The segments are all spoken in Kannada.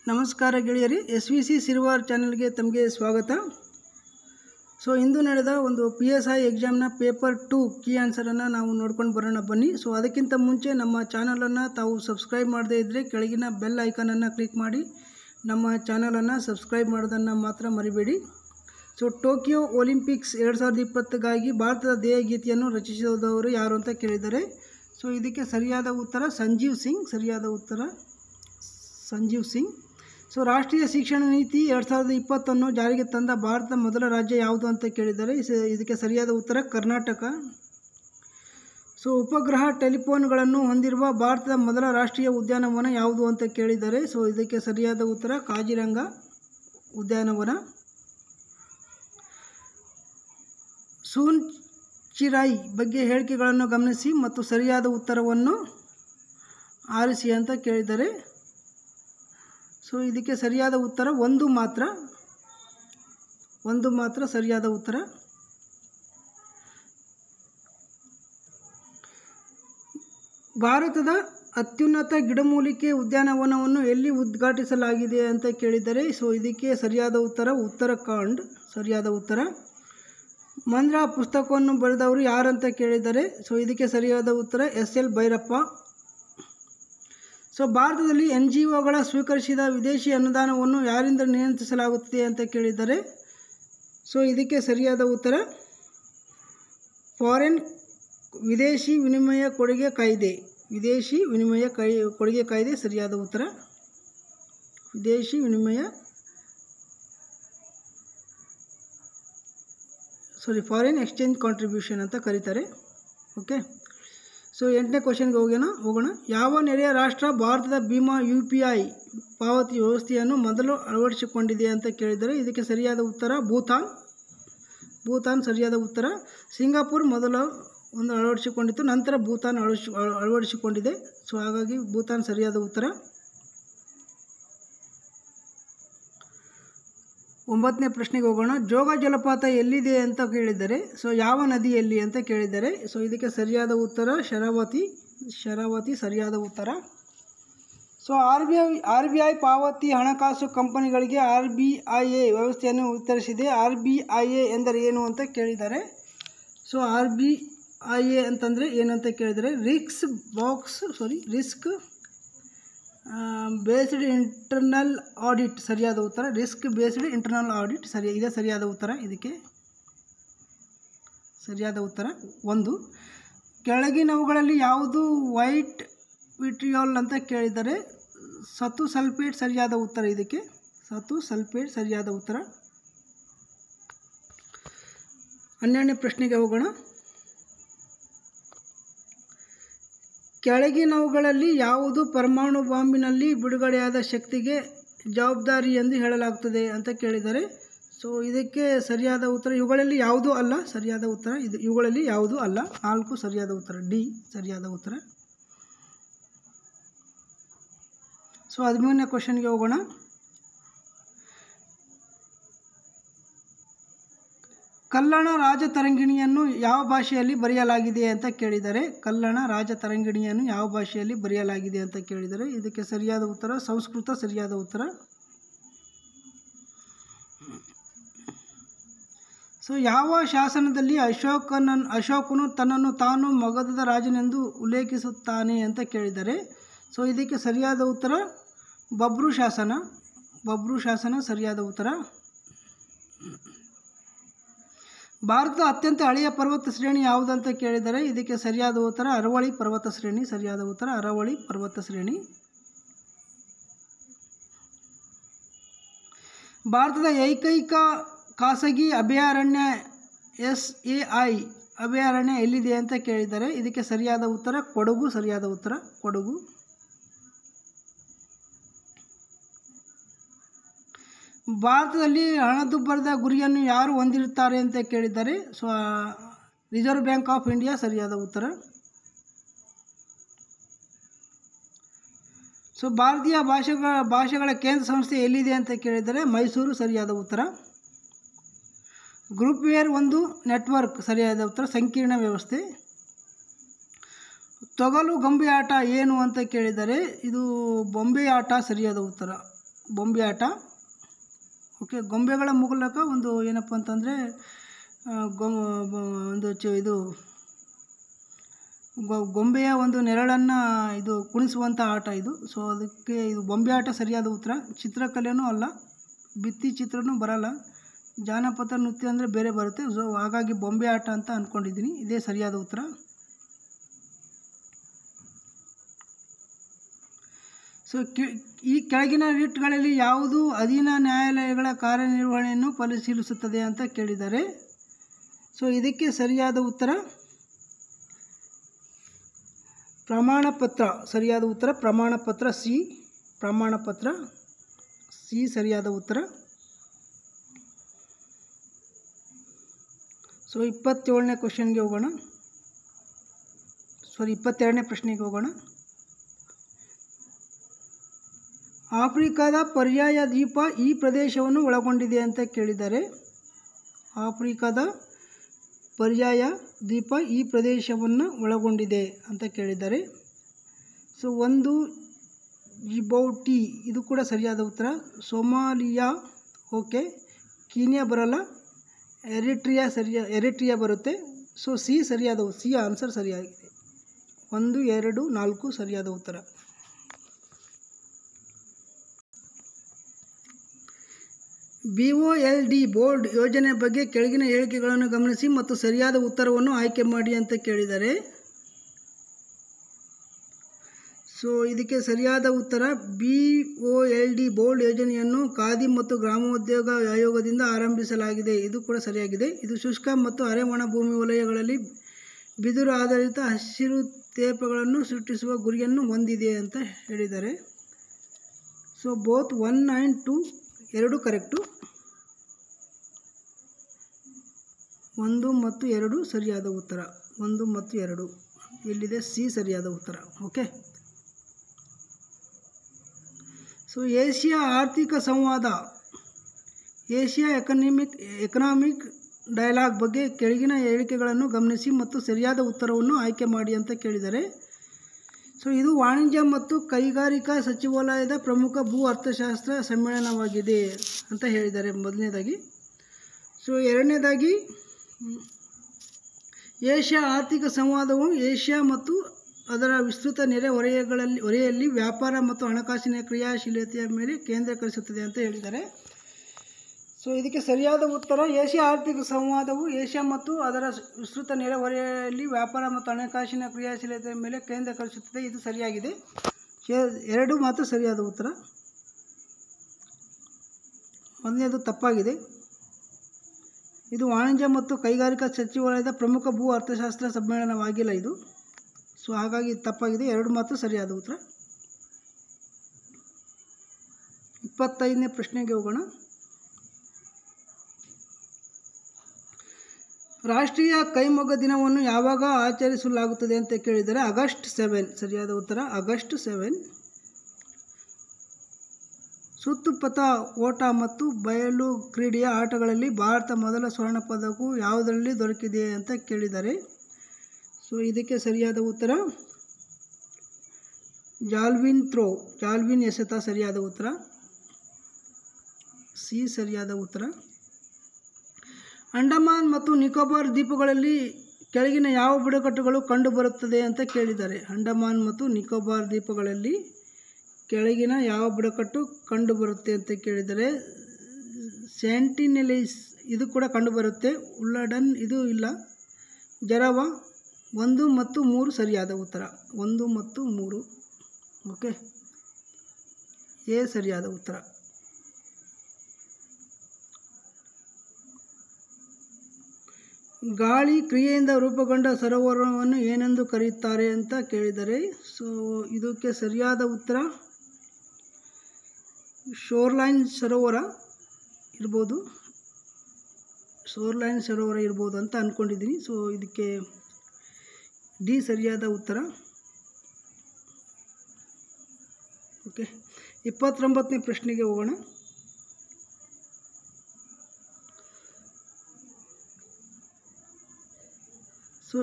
ನಮಸ್ಕಾರ ಗೆಳೆಯರಿ ಎಸ್ ವಿ ಸಿ ಸಿಲ್ವರ್ ಚಾನಲ್ಗೆ ತಮಗೆ ಸ್ವಾಗತ ಸೊ ಇಂದು ನಡೆದ ಒಂದು ಪಿ ಎಸ್ ಐ ಎಕ್ಸಾಮ್ನ ಪೇಪರ್ ಟು ಕೀ ಆನ್ಸರನ್ನು ನಾವು ನೋಡ್ಕೊಂಡು ಬರೋಣ ಬನ್ನಿ ಸೊ ಅದಕ್ಕಿಂತ ಮುಂಚೆ ನಮ್ಮ ಚಾನಲನ್ನು ತಾವು ಸಬ್ಸ್ಕ್ರೈಬ್ ಮಾಡದೇ ಇದ್ದರೆ ಕೆಳಗಿನ ಬೆಲ್ ಐಕನನ್ನು ಕ್ಲಿಕ್ ಮಾಡಿ ನಮ್ಮ ಚಾನಲನ್ನು ಸಬ್ಸ್ಕ್ರೈಬ್ ಮಾಡೋದನ್ನು ಮಾತ್ರ ಮರಿಬೇಡಿ ಸೊ ಟೋಕಿಯೋ ಒಲಿಂಪಿಕ್ಸ್ ಎರಡು ಸಾವಿರದ ಇಪ್ಪತ್ತಕ್ಕಾಗಿ ಭಾರತದ ದೇಹ ಗೀತೆಯನ್ನು ರಚಿಸಿದವರು ಯಾರು ಅಂತ ಕೇಳಿದ್ದಾರೆ ಸೊ ಇದಕ್ಕೆ ಸರಿಯಾದ ಉತ್ತರ ಸಂಜೀವ್ ಸಿಂಗ್ ಸರಿಯಾದ ಉತ್ತರ ಸಂಜೀವ್ ಸಿಂಗ್ ಸೊ ರಾಷ್ಟ್ರೀಯ ಶಿಕ್ಷಣ ನೀತಿ ಎರಡು ಸಾವಿರದ ಇಪ್ಪತ್ತನ್ನು ಜಾರಿಗೆ ತಂದ ಭಾರತದ ಮೊದಲ ರಾಜ್ಯ ಯಾವುದು ಅಂತ ಕೇಳಿದ್ದಾರೆ ಇಸ- ಇದಕ್ಕೆ ಸರಿಯಾದ ಉತ್ತರ ಕರ್ನಾಟಕ ಸೊ ಉಪಗ್ರಹ ಟೆಲಿಫೋನ್ಗಳನ್ನು ಹೊಂದಿರುವ ಭಾರತದ ಮೊದಲ ರಾಷ್ಟ್ರೀಯ ಉದ್ಯಾನವನ ಯಾವುದು ಅಂತ ಕೇಳಿದ್ದಾರೆ ಸೊ ಇದಕ್ಕೆ ಸರಿಯಾದ ಉತ್ತರ ಕಾಜಿರಂಗ ಉದ್ಯಾನವನ ಸೂನ್ ಚಿರಾಯ್ ಬಗ್ಗೆ ಹೇಳಿಕೆಗಳನ್ನು ಗಮನಿಸಿ ಮತ್ತು ಸರಿಯಾದ ಉತ್ತರವನ್ನು ಆರಿಸಿ ಅಂತ ಕೇಳಿದ್ದಾರೆ ಸೊ ಇದಕ್ಕೆ ಸರಿಯಾದ ಉತ್ತರ ಒಂದು ಮಾತ್ರ ಒಂದು ಮಾತ್ರ ಸರಿಯಾದ ಉತ್ತರ ಭಾರತದ ಅತ್ಯುನ್ನತ ಗಿಡಮೂಲಿಕೆ ಉದ್ಯಾನವನವನ್ನು ಎಲ್ಲಿ ಉದ್ಘಾಟಿಸಲಾಗಿದೆ ಅಂತ ಕೇಳಿದರೆ ಸೊ ಇದಕ್ಕೆ ಸರಿಯಾದ ಉತ್ತರ ಉತ್ತರಾಖಂಡ್ ಸರಿಯಾದ ಉತ್ತರ ಮಂದ್ರ ಪುಸ್ತಕವನ್ನು ಬರೆದವರು ಯಾರಂತ ಕೇಳಿದ್ದಾರೆ ಸೊ ಇದಕ್ಕೆ ಸರಿಯಾದ ಉತ್ತರ ಎಸ್ ಎಲ್ ಭೈರಪ್ಪ ಸೊ ಭಾರತದಲ್ಲಿ ಎನ್ ಜಿ ಒಗಳ ಸ್ವೀಕರಿಸಿದ ವಿದೇಶಿ ಅನುದಾನವನ್ನು ಯಾರಿಂದ ನಿಯಂತ್ರಿಸಲಾಗುತ್ತದೆ ಅಂತ ಕೇಳಿದ್ದಾರೆ ಸೊ ಇದಕ್ಕೆ ಸರಿಯಾದ ಉತ್ತರ ಫಾರಿನ್ ವಿದೇಶಿ ವಿನಿಮಯ ಕೊಡುಗೆ ಕಾಯ್ದೆ ವಿದೇಶಿ ವಿನಿಮಯ ಕೈ ಕೊಡುಗೆ ಕಾಯ್ದೆ ಸರಿಯಾದ ಉತ್ತರ ವಿದೇಶಿ ವಿನಿಮಯ ಸಾರಿ ಫಾರಿನ್ ಎಕ್ಸ್ಚೇಂಜ್ ಕಾಂಟ್ರಿಬ್ಯೂಷನ್ ಅಂತ ಕರೀತಾರೆ ಓಕೆ ಸೊ ಎಂಟನೇ ಕ್ವಶನ್ಗೆ ಹೋಗೋಣ ಹೋಗೋಣ ಯಾವ ನೆರೆಯ ರಾಷ್ಟ್ರ ಭಾರತದ ಭೀಮಾ ಯು ಪಿ ಐ ಪಾವತಿ ವ್ಯವಸ್ಥೆಯನ್ನು ಮೊದಲು ಅಳವಡಿಸಿಕೊಂಡಿದೆ ಅಂತ ಕೇಳಿದರೆ ಇದಕ್ಕೆ ಸರಿಯಾದ ಉತ್ತರ ಭೂತಾನ್ ಭೂತಾನ್ ಸರಿಯಾದ ಉತ್ತರ ಸಿಂಗಾಪುರ್ ಮೊದಲು ಒಂದು ಅಳವಡಿಸಿಕೊಂಡಿತ್ತು ನಂತರ ಭೂತಾನ್ ಅಳವಡಿಸಿ ಅಳವಡಿಸಿಕೊಂಡಿದೆ ಸೊ ಹಾಗಾಗಿ ಭೂತಾನ್ ಸರಿಯಾದ ಉತ್ತರ ಒಂಬತ್ತನೇ ಪ್ರಶ್ನೆಗೆ ಹೋಗೋಣ ಜೋಗ ಜಲಪಾತ ಎಲ್ಲಿದೆ ಅಂತ ಕೇಳಿದ್ದಾರೆ ಸೊ ಯಾವ ನದಿಯಲ್ಲಿ ಅಂತ ಕೇಳಿದ್ದಾರೆ ಸೊ ಇದಕ್ಕೆ ಸರಿಯಾದ ಉತ್ತರ ಶರಾವತಿ ಶರಾವತಿ ಸರಿಯಾದ ಉತ್ತರ so R B I R B I ಪಾವತಿ ಹಣಕಾಸು ಕಂಪನಿಗಳಿಗೆ ಆರ್ ಬಿ ಐ ಎ ವ್ಯವಸ್ಥೆಯನ್ನು ವಿತರಿಸಿದೆ ಆರ್ ಬಿ ಐ ಎ ಎಂದರೆ ಏನು ಅಂತ ಕೇಳಿದ್ದಾರೆ so R B I A ಅಂತಂದರೆ ಏನಂತ ಕೇಳಿದರೆ ರಿಕ್ಸ್ box sorry risk based internal audit ಸರಿಯಾದ ಉತ್ತರ ರಿಸ್ಕ್ ಬೇಸ್ಡ್ ಇಂಟರ್ನಲ್ ಆಡಿಟ್ ಸರಿ ಇದೆ ಸರಿಯಾದ ಉತ್ತರ ಇದಕ್ಕೆ ಸರಿಯಾದ ಉತ್ತರ ಒಂದು ಕೆಳಗಿನವುಗಳಲ್ಲಿ ಯಾವುದು ವೈಟ್ ವಿಟ್ರಿಯಾಲ್ ಅಂತ ಕೇಳಿದರೆ ಸತು ಸಲ್ಫೇಟ್ ಸರಿಯಾದ ಉತ್ತರ ಇದಕ್ಕೆ ಸತು ಸಲ್ಫೇಟ್ ಸರಿಯಾದ ಉತ್ತರ ಹನ್ನೆರಡನೇ ಪ್ರಶ್ನೆಗೆ ಹೋಗೋಣ ಕೆಳಗಿನವುಗಳಲ್ಲಿ ಯಾವುದು ಪರಮಾಣು ಬಾಂಬಿನಲ್ಲಿ ಬಿಡುಗಡೆಯಾದ ಶಕ್ತಿಗೆ ಜವಾಬ್ದಾರಿ ಎಂದು ಹೇಳಲಾಗುತ್ತದೆ ಅಂತ ಕೇಳಿದ್ದಾರೆ ಸೊ ಇದಕ್ಕೆ ಸರಿಯಾದ ಉತ್ತರ ಇವುಗಳಲ್ಲಿ ಯಾವುದೂ ಅಲ್ಲ ಸರಿಯಾದ ಉತ್ತರ ಇದು ಇವುಗಳಲ್ಲಿ ಯಾವುದೂ ಅಲ್ಲ ನಾಲ್ಕು ಸರಿಯಾದ ಉತ್ತರ ಡಿ ಸರಿಯಾದ ಉತ್ತರ ಸೊ ಹದಿಮೂರನೇ ಕ್ವಶನ್ಗೆ ಹೋಗೋಣ ಕಲ್ಲಣ ರಾಜತರಂಗಿಣಿಯನ್ನು ಯಾವ ಭಾಷೆಯಲ್ಲಿ ಬರೆಯಲಾಗಿದೆ ಅಂತ ಕೇಳಿದರೆ ಕಲ್ಲಣ ರಾಜತರಂಗಿಣಿಯನ್ನು ಯಾವ ಭಾಷೆಯಲ್ಲಿ ಬರೆಯಲಾಗಿದೆ ಅಂತ ಕೇಳಿದರೆ ಇದಕ್ಕೆ ಸರಿಯಾದ ಉತ್ತರ ಸಂಸ್ಕೃತ ಸರಿಯಾದ ಉತ್ತರ ಸೊ ಯಾವ ಶಾಸನದಲ್ಲಿ ಅಶೋಕನ ಅಶೋಕನು ತನ್ನನ್ನು ತಾನು ಮಗಧದ ರಾಜನೆಂದು ಉಲ್ಲೇಖಿಸುತ್ತಾನೆ ಅಂತ ಕೇಳಿದರೆ ಸೊ ಇದಕ್ಕೆ ಸರಿಯಾದ ಉತ್ತರ ಬಬ್ರು ಶಾಸನ ಬಬ್ರು ಶಾಸನ ಸರಿಯಾದ ಉತ್ತರ ಭಾರತದ ಅತ್ಯಂತ ಹಳೆಯ ಪರ್ವತ ಶ್ರೇಣಿ ಯಾವುದಂತ ಕೇಳಿದರೆ ಇದಕ್ಕೆ ಸರಿಯಾದ ಉತ್ತರ ಅರವಳಿ ಪರ್ವತ ಶ್ರೇಣಿ ಸರಿಯಾದ ಉತ್ತರ ಅರವಳಿ ಪರ್ವತ ಶ್ರೇಣಿ ಭಾರತದ ಏಕೈಕ ಖಾಸಗಿ ಅಭಯಾರಣ್ಯ ಎಸ್ ಎ ಐ ಅಭಯಾರಣ್ಯ ಎಲ್ಲಿದೆ ಅಂತ ಕೇಳಿದ್ದಾರೆ ಇದಕ್ಕೆ ಸರಿಯಾದ ಉತ್ತರ ಕೊಡಗು ಸರಿಯಾದ ಉತ್ತರ ಕೊಡಗು ಭಾರತದಲ್ಲಿ ಹಣದುಬ್ಬರದ ಗುರಿಯನ್ನು ಯಾರು ಹೊಂದಿರುತ್ತಾರೆ ಅಂತ ಕೇಳಿದ್ದಾರೆ so Reserve Bank of India ಸರಿಯಾದ ಉತ್ತರ ಸೊ ಭಾರತೀಯ ಭಾಷೆಗಳ ಭಾಷೆಗಳ ಕೇಂದ್ರ ಸಂಸ್ಥೆ ಎಲ್ಲಿದೆ ಅಂತ ಕೇಳಿದರೆ ಮೈಸೂರು ಸರಿಯಾದ ಉತ್ತರ ಗ್ರೂಪ್ ವೇರ್ ಒಂದು ನೆಟ್ವರ್ಕ್ ಸರಿಯಾದ ಉತ್ತರ ಸಂಕೀರ್ಣ ವ್ಯವಸ್ಥೆ ತೊಗಲು ಗೊಂಬೆ ಆಟ ಏನು ಅಂತ ಕೇಳಿದರೆ ಇದು ಬೊಂಬೆ ಆಟ ಸರಿಯಾದ ಉತ್ತರ ಬೊಂಬೆ ಆಟ ಓಕೆ ಗೊಂಬೆಗಳ ಮೂಲಕ ಒಂದು ಏನಪ್ಪ ಅಂತಂದರೆ ಗೊ ಒಂದು ಚ ಇದು ಗೊ- ಗೊಂಬೆಯ ಒಂದು ನೆರಳನ್ನು ಇದು ಕುಣಿಸುವಂಥ ಆಟ ಇದು ಸೊ ಅದಕ್ಕೆ ಇದು ಬೊಂಬೆ ಆಟ ಸರಿಯಾದ ಉತ್ತರ ಚಿತ್ರಕಲೆನೂ ಅಲ್ಲ ಭಿತ್ತಿ ಚಿತ್ರನೂ ಬರಲ್ಲ ಜಾನಪದ ನೃತ್ಯ ಅಂದರೆ ಬೇರೆ ಬರುತ್ತೆ ಸೊ ಹಾಗಾಗಿ ಬೊಂಬೆ ಆಟ ಅಂತ ಅಂದ್ಕೊಂಡಿದ್ದೀನಿ ಇದೇ ಸರಿಯಾದ ಉತ್ತರ ಸೊ ಕಿ- ಈ ಕೆಳಗಿನ ರಿಟ್ಗಳಲ್ಲಿ ಯಾವುದು ಅಧೀನ ನ್ಯಾಯಾಲಯಗಳ ಕಾರ್ಯನಿರ್ವಹಣೆಯನ್ನು ಪರಿಶೀಲಿಸುತ್ತದೆ ಅಂತ ಕೇಳಿದ್ದಾರೆ ಸೊ ಇದಕ್ಕೆ ಸರಿಯಾದ ಉತ್ತರ ಪ್ರಮಾಣ ಪತ್ರ ಸರಿಯಾದ ಉತ್ತರ ಪ್ರಮಾಣ ಪತ್ರ ಸಿ ಪ್ರಮಾಣ ಪತ್ರ ಸಿ ಸರಿಯಾದ ಉತ್ತರ ಸೊ ಇಪ್ಪತ್ತೇಳನೇ ಕ್ವಶನ್ಗೆ ಹೋಗೋಣ ಸಾರಿ ಇಪ್ಪತ್ತೆರಡನೇ ಪ್ರಶ್ನೆಗೆ ಹೋಗೋಣ ಆಫ್ರಿಕಾದ ಪರ್ಯಾಯ ದ್ವೀಪ ಈ ಪ್ರದೇಶವನ್ನು ಒಳಗೊಂಡಿದೆ ಅಂತ ಕೇಳಿದ್ದಾರೆ ಆಫ್ರಿಕಾದ ಪರ್ಯಾಯ ದ್ವೀಪ ಈ ಪ್ರದೇಶವನ್ನು ಒಳಗೊಂಡಿದೆ ಅಂತ ಕೇಳಿದ್ದಾರೆ ಸೊ ಒಂದು ಜಿಬೌಟಿ ಇದು ಕೂಡ ಸರಿಯಾದ ಉತ್ತರ ಸೊಮಾಲಿಯಾ ಓಕೆ ಕೀನ್ಯಾ ಬರಲ್ಲ ಎರಿಟ್ರಿಯಾ ಸರಿಯ ಎರಿಟ್ರಿಯಾ ಬರುತ್ತೆ ಸೊ ಸಿ ಸರಿಯಾದ ಸಿ ಆನ್ಸರ್ ಸರಿಯಾಗಿದೆ ಒಂದು ಎರಡು ನಾಲ್ಕು ಸರಿಯಾದ ಉತ್ತರ B O L D board ಯೋಜನೆ ಬಗ್ಗೆ ಕೆಳಗಿನ ಹೇಳಿಕೆಗಳನ್ನು ಗಮನಿಸಿ ಮತ್ತು ಸರಿಯಾದ ಉತ್ತರವನ್ನು ಆಯ್ಕೆ ಮಾಡಿ ಅಂತ ಕೇಳಿದ್ದಾರೆ ಸೊ ಇದಕ್ಕೆ ಸರಿಯಾದ ಉತ್ತರ B O L D board ಯೋಜನೆಯನ್ನು ಖಾದಿ ಮತ್ತು ಗ್ರಾಮೋದ್ಯೋಗ ಆಯೋಗದಿಂದ ಆರಂಭಿಸಲಾಗಿದೆ ಇದು ಕೂಡ ಸರಿಯಾಗಿದೆ ಇದು ಶುಷ್ಕ ಮತ್ತು ಅರೆಒಣ ಭೂಮಿ ವಲಯಗಳಲ್ಲಿ ಬಿದಿರು ಆಧಾರಿತ ಹಸಿರು ತೇಪಗಳನ್ನು ಸೃಷ್ಟಿಸುವ ಗುರಿಯನ್ನು ಹೊಂದಿದೆ ಅಂತ ಹೇಳಿದ್ದಾರೆ so both one and two ಎರಡು ಕರೆಕ್ಟು ಒಂದು ಮತ್ತು ಎರಡು ಸರಿಯಾದ ಉತ್ತರ ಒಂದು ಮತ್ತು ಎರಡು ಇಲ್ಲಿದೆ ಸಿ ಸರಿಯಾದ ಉತ್ತರ ಓಕೆ ಸೊ ಏಷ್ಯಾ ಆರ್ಥಿಕ ಸಂವಾದ ಏಷ್ಯಾ ಎಕನಾಮಿಕ್ ಎಕನಾಮಿಕ್ ಡೈಲಾಗ್ ಬಗ್ಗೆ ಕೆಳಗಿನ ಹೇಳಿಕೆಗಳನ್ನು ಗಮನಿಸಿ ಮತ್ತು ಸರಿಯಾದ ಉತ್ತರವನ್ನು ಆಯ್ಕೆ ಮಾಡಿ ಅಂತ ಕೇಳಿದ್ದಾರೆ ಸೊ ಇದು ವಾಣಿಜ್ಯ ಮತ್ತು ಕೈಗಾರಿಕಾ ಸಚಿವಾಲಯದ ಪ್ರಮುಖ ಭೂ ಅರ್ಥಶಾಸ್ತ್ರ ಸಮ್ಮೇಳನವಾಗಿದೆ ಅಂತ ಹೇಳಿದ್ದಾರೆ ಮೊದಲನೇದಾಗಿ ಸೊ ಎರಡನೇದಾಗಿ ಹ್ಮ್, ಏಷ್ಯಾ ಆರ್ಥಿಕ ಸಂವಾದವು ಏಷ್ಯಾ ಮತ್ತು ಅದರ ವಿಸ್ತೃತ ನೆರೆ ಹೊರೆಗಳಲ್ಲಿ ಹೊರೆಯಲ್ಲಿ ವ್ಯಾಪಾರ ಮತ್ತು ಹಣಕಾಸಿನ ಕ್ರಿಯಾಶೀಲತೆಯ ಮೇಲೆ ಕೇಂದ್ರೀಕರಿಸುತ್ತದೆ ಅಂತ ಹೇಳಿದ್ದಾರೆ ಸೊ ಇದಕ್ಕೆ ಸರಿಯಾದ ಉತ್ತರ ಏಷ್ಯಾ ಆರ್ಥಿಕ ಸಂವಾದವು ಏಷ್ಯಾ ಮತ್ತು ಅದರ ವಿಸ್ತೃತ ನೆರೆಹೊರೆಯಲ್ಲಿ ವ್ಯಾಪಾರ ಮತ್ತು ಹಣಕಾಸಿನ ಕ್ರಿಯಾಶೀಲತೆಯ ಮೇಲೆ ಕೇಂದ್ರೀಕರಿಸುತ್ತದೆ ಇದು ಸರಿಯಾಗಿದೆ ಶೇ- ಎರಡು ಮಾತ್ರ ಸರಿಯಾದ ಉತ್ತರ ಮೊದಲನೇದು ತಪ್ಪಾಗಿದೆ ಇದು ವಾಣಿಜ್ಯ ಮತ್ತು ಕೈಗಾರಿಕಾ ಸಚಿವಾಲಯದ ಪ್ರಮುಖ ಭೂ ಅರ್ಥಶಾಸ್ತ್ರ ಸಮ್ಮೇಳನವಾಗಿಲ್ಲ ಇದು ಸೊ ಹಾಗಾಗಿ ಇದು ತಪ್ಪಾಗಿದೆ ಎರಡು ಮಾತ್ರ ಸರಿಯಾದ ಉತ್ತರ ಇಪ್ಪತ್ತೈದನೇ ಪ್ರಶ್ನೆಗೆ ಹೋಗೋಣ ರಾಷ್ಟ್ರೀಯ ಕೈಮಗ್ಗ ದಿನವನ್ನು ಯಾವಾಗ ಆಚರಿಸಲಾಗುತ್ತದೆ ಅಂತ ಕೇಳಿದರೆ ಆಗಸ್ಟ್ ಸೆವೆನ್ ಸರಿಯಾದ ಉತ್ತರ ಆಗಸ್ಟ್ ಸೆವೆನ್ ಸುತ್ತುಪಥ ಓಟ ಮತ್ತು ಬಯಲು ಕ್ರೀಡೆಯ ಆಟಗಳಲ್ಲಿ ಭಾರತ ಮೊದಲ ಸ್ವರ್ಣ ಪದಕವು ಯಾವುದರಲ್ಲಿ ದೊರಕಿದೆ ಅಂತ ಕೇಳಿದ್ದಾರೆ ಸೊ ಇದಕ್ಕೆ ಸರಿಯಾದ ಉತ್ತರ ಜಾಲ್ವಿನ್ ಥ್ರೋ ಜಾಲ್ವಿನ್ ಎಸೆತ ಸರಿಯಾದ ಉತ್ತರ ಸಿ ಸರಿಯಾದ ಉತ್ತರ ಅಂಡಮಾನ್ ಮತ್ತು ನಿಕೋಬಾರ್ ದ್ವೀಪಗಳಲ್ಲಿ ಕೆಳಗಿನ ಯಾವ ಬುಡಕಟ್ಟುಗಳು ಕಂಡುಬರುತ್ತದೆ ಅಂತ ಕೇಳಿದ್ದಾರೆ ಅಂಡಮಾನ್ ಮತ್ತು ನಿಕೋಬಾರ್ ದ್ವೀಪಗಳಲ್ಲಿ ಕೆಳಗಿನ ಯಾವ ಬುಡಕಟ್ಟು ಕಂಡುಬರುತ್ತೆ ಅಂತ ಕೇಳಿದರೆ ಸ್ಯಾಂಟಿನೆಲೈಸ್ ಇದು ಕೂಡ ಕಂಡುಬರುತ್ತೆ ಉಲ್ಲಡನ್ ಇದು ಇಲ್ಲ ಜರವ ಒಂದು ಮತ್ತು ಮೂರು ಸರಿಯಾದ ಉತ್ತರ ಒಂದು ಮತ್ತು ಮೂರು ಓಕೆ ಎ ಸರಿಯಾದ ಉತ್ತರ ಗಾಳಿ ಕ್ರಿಯೆಯಿಂದ ರೂಪುಗೊಂಡ ಸರೋವರವನ್ನು ಏನೆಂದು ಕರೆಯುತ್ತಾರೆ ಅಂತ ಕೇಳಿದರೆ ಸೊ ಇದಕ್ಕೆ ಸರಿಯಾದ ಉತ್ತರ ಶೋರ್ಲೈನ್ ಸರೋವರ ಇರ್ಬೋದು ಶೋರ್ಲೈನ್ ಸರೋವರ ಇರ್ಬೋದು ಅಂತ ಅಂದ್ಕೊಂಡಿದ್ದೀನಿ ಸೊ ಇದಕ್ಕೆ ಡಿ ಸರಿಯಾದ ಉತ್ತರ ಓಕೆ ಇಪ್ಪತ್ತೊಂಬತ್ತನೇ ಪ್ರಶ್ನೆಗೆ ಹೋಗೋಣ ಸೊ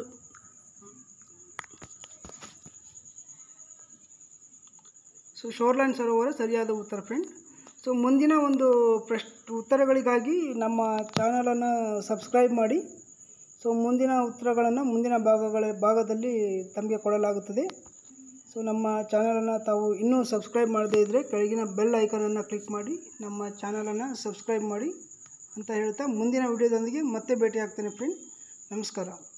ಸೊ ಶೋರ್ಲೈನ್ ಸರೋವರ ಸರಿಯಾದ ಉತ್ತರ ಫ್ರೆಂಡ್ ಸೊ ಮುಂದಿನ ಒಂದು ಪ್ರಶ್ ಉತ್ತರಗಳಿಗಾಗಿ ನಮ್ಮ ಚಾನಲನ್ನು ಸಬ್ಸ್ಕ್ರೈಬ್ ಮಾಡಿ ಸೊ ಮುಂದಿನ ಉತ್ತರಗಳನ್ನು ಮುಂದಿನ ಭಾಗಗಳ ಭಾಗದಲ್ಲಿ ತಮಗೆ ಕೊಡಲಾಗುತ್ತದೆ ಸೊ ನಮ್ಮ ಚಾನಲನ್ನು ತಾವು ಇನ್ನೂ ಸಬ್ಸ್ಕ್ರೈಬ್ ಮಾಡದೇ ಇದ್ದರೆ ಕೆಳಗಿನ ಬೆಲ್ ಐಕನನ್ನು ಕ್ಲಿಕ್ ಮಾಡಿ ನಮ್ಮ ಚಾನಲನ್ನು ಸಬ್ಸ್ಕ್ರೈಬ್ ಮಾಡಿ ಅಂತ ಹೇಳ್ತಾ ಮುಂದಿನ ವಿಡಿಯೋದೊಂದಿಗೆ ಮತ್ತೆ ಭೇಟಿ ಆಗ್ತೇನೆ ಫ್ರೆಂಡ್ ನಮಸ್ಕಾರ